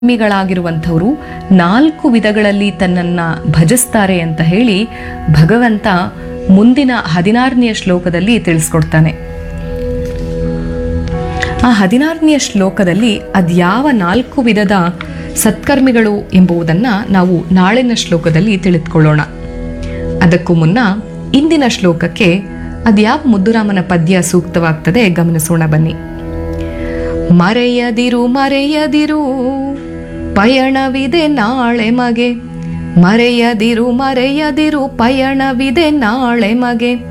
ಮಿಗಳಾಗಿರುವಂಥವರು ನಾಲ್ಕು ವಿಧಗಳಲ್ಲಿ ತನ್ನನ್ನ ಭಜಿಸ್ತಾರೆ ಅಂತ ಹೇಳಿ ಭಗವಂತ ಮುಂದಿನ ಹದಿನಾರನೆಯ ಶ್ಲೋಕದಲ್ಲಿ ತಿಳಿಸ್ಕೊಡ್ತಾನೆ ಆ ಹದಿನಾರನೆಯ ಶ್ಲೋಕದಲ್ಲಿ ಅದ್ಯಾವ ನಾಲ್ಕು ವಿಧದ ಸತ್ಕರ್ಮಿಗಳು ಎಂಬುದನ್ನ ನಾವು ನಾಳಿನ ಶ್ಲೋಕದಲ್ಲಿ ತಿಳಿದುಕೊಳ್ಳೋಣ ಅದಕ್ಕೂ ಮುನ್ನ ಇಂದಿನ ಶ್ಲೋಕಕ್ಕೆ ಅದ್ಯಾವ ಮುದ್ದುರಾಮನ ಪದ್ಯ ಸೂಕ್ತವಾಗ್ತದೆ ಗಮನಿಸೋಣ ಬನ್ನಿ ಮರೆಯದಿರು ಮರೆಯದಿರು ಪಯಣವಿದೆ ನಾಳೆ ಮಗೆ ಮರೆಯದಿರು ಮರೆಯದಿರು ಪಯಣವಿದೆ ನಾಳೆ ಮಗೆ